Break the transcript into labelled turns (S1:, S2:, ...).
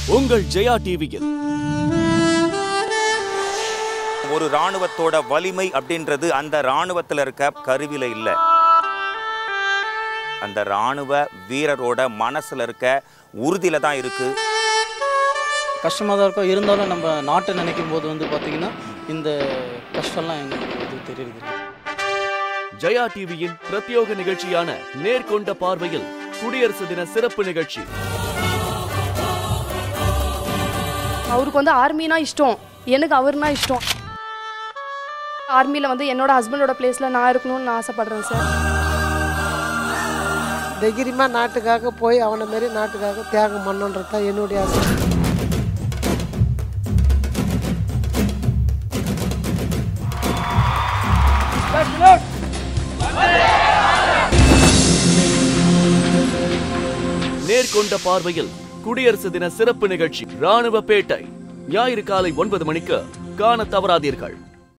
S1: உங்கள் ஜெயா டிவியில்
S2: ஒரு ராணுவத்தோட வலிமை அப்படின்றது அந்த ராணுவத்துல இருக்க கருவில இல்ல அந்த ராணுவ வீரரோட மனசுல இருக்க உறுதியில தான் இருக்கு
S3: கஷ்டமாக தான் இருக்கும் இருந்தாலும் நம்ம நாட்டை நினைக்கும் போது வந்து பார்த்திங்கன்னா இந்த கஷ்டம்லாம் எங்களுக்கு இது தெரியுது
S1: ஜெயா டிவியின் பிரத்யோக நிகழ்ச்சியான நேர்கொண்ட பார்வையில் குடியரசு தின சிறப்பு நிகழ்ச்சி
S4: அவருக்கு வந்து ஆர்மினா இஷ்டம் எனக்கு அவர்னா இஷ்டம் ஆர்மியில் வந்து என்னோட ஹஸ்பண்டோட பிளேஸில் நான் இருக்கணும்னு நான் ஆசைப்படுறேன் சார்
S5: தைரியமாக நாட்டுக்காக போய் அவனை மாரி நாட்டுக்காக தியாகம் பண்ணணுன்றது தான் என்னுடைய ஆசை
S1: நேர்கொண்ட பார்வையில் குடியரசு தின சிறப்பு நிகழ்ச்சி ராணுவ பேட்டை ஞாயிறு காலை ஒன்பது மணிக்கு காண தவறாதீர்கள்